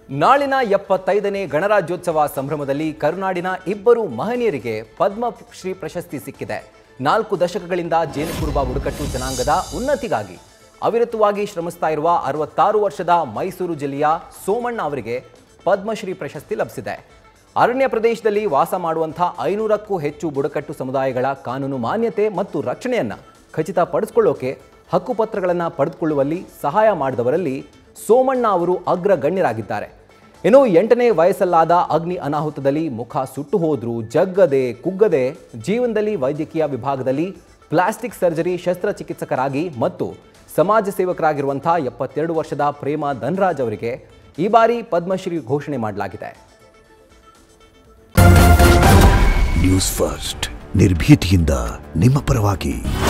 ನಾಳಿನ ಎಪ್ಪತ್ತೈದನೇ ಗಣರಾಜ್ಯೋತ್ಸವ ಸಂಭ್ರಮದಲ್ಲಿ ಕರುನಾಡಿನ ಇಬ್ಬರು ಮಹನೀಯರಿಗೆ ಪದ್ಮಶ್ರೀ ಪ್ರಶಸ್ತಿ ಸಿಕ್ಕಿದೆ ನಾಲ್ಕು ದಶಕಗಳಿಂದ ಜೇನುಕುರುಬ ಬುಡಕಟ್ಟು ಜನಾಂಗದ ಉನ್ನತಿಗಾಗಿ ಅವಿರತವಾಗಿ ಶ್ರಮಿಸ್ತಾ ಇರುವ ಅರವತ್ತಾರು ವರ್ಷದ ಮೈಸೂರು ಜಿಲ್ಲೆಯ ಸೋಮಣ್ಣ ಅವರಿಗೆ ಪದ್ಮಶ್ರೀ ಪ್ರಶಸ್ತಿ ಲಭಿಸಿದೆ ಅರಣ್ಯ ಪ್ರದೇಶದಲ್ಲಿ ವಾಸ ಮಾಡುವಂಥ ಐನೂರಕ್ಕೂ ಹೆಚ್ಚು ಬುಡಕಟ್ಟು ಸಮುದಾಯಗಳ ಕಾನೂನು ಮಾನ್ಯತೆ ಮತ್ತು ರಕ್ಷಣೆಯನ್ನ ಖಚಿತಪಡಿಸಿಕೊಳ್ಳೋಕೆ ಹಕ್ಕುಪತ್ರಗಳನ್ನು ಪಡೆದುಕೊಳ್ಳುವಲ್ಲಿ ಸಹಾಯ ಮಾಡಿದವರಲ್ಲಿ ಸೋಮಣ್ಣ ಅವರು ಅಗ್ರ ಗಣ್ಯರಾಗಿದ್ದಾರೆ ಇನ್ನು ಎಂಟನೇ ವಯಸ್ಸಲ್ಲಾದ ಅಗ್ನಿ ಅನಾಹುತದಲ್ಲಿ ಮುಖ ಸುಟ್ಟು ಹೋದ್ರು ಜಗ್ಗದೆ ಕುಗ್ಗದೆ ಜೀವನದಲ್ಲಿ ವೈದ್ಯಕೀಯ ವಿಭಾಗದಲ್ಲಿ ಪ್ಲಾಸ್ಟಿಕ್ ಸರ್ಜರಿ ಶಸ್ತ್ರಚಿಕಿತ್ಸಕರಾಗಿ ಮತ್ತು ಸಮಾಜ ಸೇವಕರಾಗಿರುವಂಥ ಎಪ್ಪತ್ತೆರಡು ವರ್ಷದ ಪ್ರೇಮ ಧನ್ರಾಜ್ ಅವರಿಗೆ ಈ ಬಾರಿ ಪದ್ಮಶ್ರೀ ಘೋಷಣೆ ಮಾಡಲಾಗಿದೆ ನ್ಯೂಸ್ ಫಸ್ಟ್ ನಿರ್ಭೀತಿಯಿಂದ ನಿಮ್ಮ ಪರವಾಗಿ